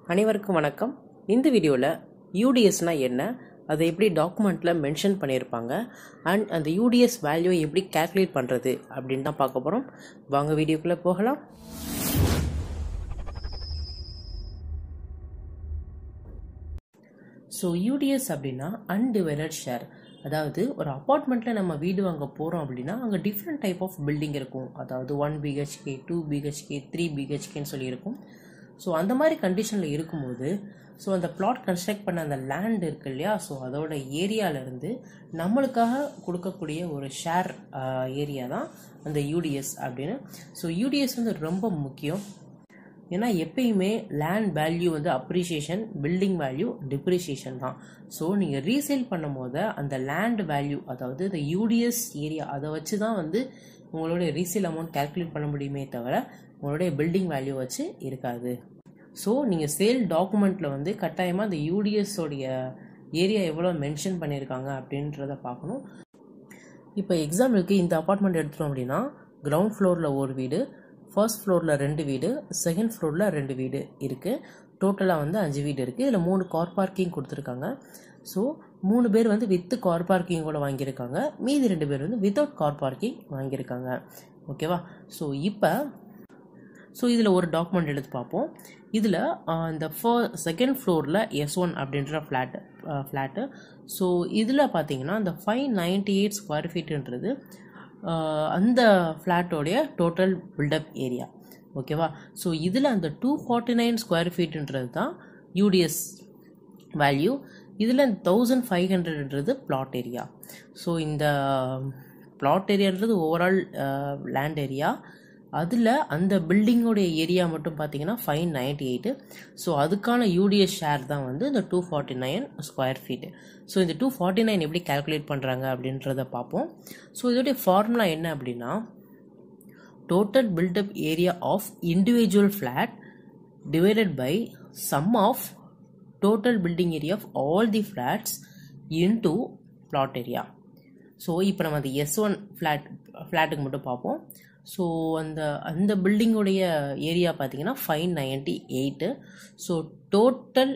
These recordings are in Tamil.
அனைவருக்கும் வணக்கம் இந்த வீடியோவில் யூடிஎஸ்னால் என்ன அதை எப்படி டாக்குமெண்ட்டில் மென்ஷன் பண்ணியிருப்பாங்க அண்ட் அந்த யூடிஎஸ் வேல்யூவை எப்படி கேல்குலேட் பண்ணுறது அப்படின்னு தான் பார்க்க போகிறோம் வாங்க வீடியோக்குள்ளே போகலாம் ஸோ யூடிஎஸ் அப்படின்னா அன்டிவைடட் ஷேர் அதாவது ஒரு அப்பார்ட்மெண்ட்டில் நம்ம வீடு வாங்க போகிறோம் அப்படின்னா அங்கே டிஃப்ரெண்ட் டைப் ஆஃப் பில்டிங் இருக்கும் அதாவது one BHK two BHK three பிஹெச்கேன்னு சொல்லியிருக்கும் ஸோ அந்த மாதிரி கண்டிஷனில் இருக்கும்போது ஸோ அந்த பிளாட் கன்ஸ்ட்ரக்ட் பண்ண அந்த லேண்ட் இருக்கு இல்லையா ஸோ அதோட ஏரியாவிலேருந்து நம்மளுக்காக கொடுக்கக்கூடிய ஒரு ஷேர் ஏரியா தான் அந்த யூடிஎஸ் அப்படின்னு ஸோ யூடிஎஸ் வந்து ரொம்ப முக்கியம் ஏன்னா எப்பயுமே லேண்ட் வேல்யூ வந்து அப்ரிசியேஷன் பில்டிங் வேல்யூ டிப்ரிசியேஷன் தான் ஸோ நீங்கள் ரீசேல் பண்ணும் போது அந்த லேண்ட் வேல்யூ அதாவது இந்த யூடிஎஸ் ஏரியா அதை வச்சு தான் வந்து உங்களுடைய ரீசேல் அமௌண்ட் கேல்குலேட் பண்ண முடியுமே தவிர உங்களுடைய பில்டிங் வேல்யூ வச்சு இருக்காது ஸோ நீங்கள் சேல் டாக்குமெண்ட்டில் வந்து கட்டாயமாக அந்த யூடிஎஸோடைய ஏரியா எவ்வளோ மென்ஷன் பண்ணியிருக்காங்க அப்படின்றத பார்க்கணும் இப்போ எக்ஸாம்பிளுக்கு இந்த அப்பார்ட்மெண்ட் எடுத்துட்டோம் அப்படின்னா கிரவுண்ட் ஃப்ளோரில் ஒரு வீடு ஃபர்ஸ்ட் ஃப்ளோரில் ரெண்டு வீடு செகண்ட் ஃப்ளோரில் ரெண்டு வீடு இருக்குது டோட்டலாக வந்து அஞ்சு வீடு இருக்குது இதில் மூணு கார் பார்க்கிங் கொடுத்துருக்காங்க ஸோ மூணு பேர் வந்து வித்து கார் பார்க்கிங்கோட வாங்கியிருக்காங்க மீதி ரெண்டு பேர் வந்து வித்தவுட் கார் பார்க்கிங் வாங்கியிருக்காங்க ஓகேவா ஸோ இப்போ ஸோ இதில் ஒரு டாக்குமெண்ட் எடுத்து பார்ப்போம் இதில் இந்த ஃபோ செகண்ட் ஃப்ளோரில் எஸ் ஒன் அப்படின்ற ஃப்ளாட்டு ஃப்ளாட்டு ஸோ இதில் பார்த்தீங்கன்னா இந்த ஃபைவ் நைன்டி எயிட் ஸ்கொயர் ஃபீட்டுன்றது அந்த ஃப்ளாட்டோடைய டோட்டல் பில்டப் ஏரியா ஓகேவா ஸோ இதில் அந்த டூ ஃபார்ட்டி நைன் ஸ்கொயர் ஃபீட்டுன்றது தான் யூடிஎஸ் வேல்யூ இதில் தௌசண்ட் ஃபைவ் ஹண்ட்ரட்ன்றது பிளாட் ஏரியா ஸோ இந்த பிளாட் ஏரியான்றது ஓவரால் லேண்ட் ஏரியா அதில் அந்த பில்டிங்கோடைய ஏரியா மட்டும் பார்த்தீங்கன்னா ஃபைவ் நைன்டி எயிட்டு ஸோ அதுக்கான யூடிஎஸ் ஷேர் தான் வந்து இந்த two forty nine square feet so இந்த டூ ஃபார்ட்டி நைன் எப்படி கேல்குலேட் பண்ணுறாங்க அப்படின்றத பார்ப்போம் ஸோ இதோடைய ஃபார்முலா என்ன அப்படின்னா total built up area of individual flat divided by sum of total building area of all the flats into flat area so இப்போ நம்ம அந்த எஸ் ஒன் ஃப்ளாட் ஃப்ளாட்டுக்கு மட்டும் பார்ப்போம் ஸோ அந்த அந்த பில்டிங்கோடைய ஏரியா பார்த்தீங்கன்னா five ninety eight so total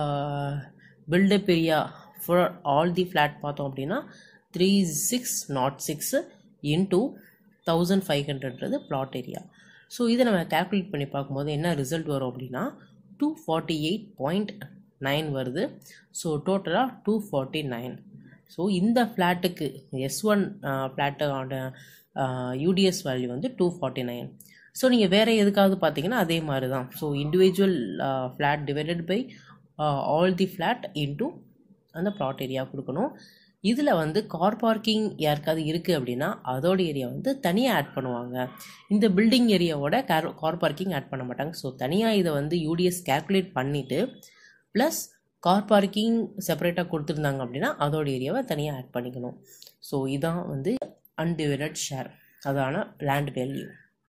built up area for all the flat பார்த்தோம் அப்படின்னா three six nought six into thousand five ஹண்ட்ரட்ன்றது பிளாட் ஏரியா ஸோ இதை நம்ம கேல்குலேட் பண்ணி பார்க்கும்போது என்ன ரிசல்ட் வரும் அப்படின்னா two forty eight point nine வருது ஸோ டோட்டலாக டூ ஃபார்ட்டி நைன் ஸோ இந்த ஃப்ளாட்டுக்கு எஸ் ஒன் ஃப்ளாட்டோட யூடிஎஸ் வேல்யூ வந்து டூ ஃபார்ட்டி நைன் ஸோ நீங்கள் வேறு எதுக்காவது பார்த்தீங்கன்னா அதே மாதிரி தான் so individual flat divided by all the flat into அந்த ப்ளாட் ஏரியா கொடுக்கணும் இதில் வந்து கார் பார்க்கிங் யாருக்காவது இருக்குது அப்படின்னா அதோட ஏரியா வந்து தனியாக ஆட் பண்ணுவாங்க இந்த பில்டிங் ஏரியாவோட கார் கார் பார்க்கிங் ஆட் பண்ண மாட்டாங்க ஸோ தனியாக இதை வந்து யூடிஎஸ் கேல்குலேட் பண்ணிவிட்டு ப்ளஸ் கார் பார்க்கிங் செப்பரேட்டாக கொடுத்துருந்தாங்க அப்படின்னா அதோட ஏரியாவை தனியாக ஆட் பண்ணிக்கணும் ஸோ இதான் வந்து அன்டிவைடட் ஷேர் அதான லேண்ட் வேல்யூ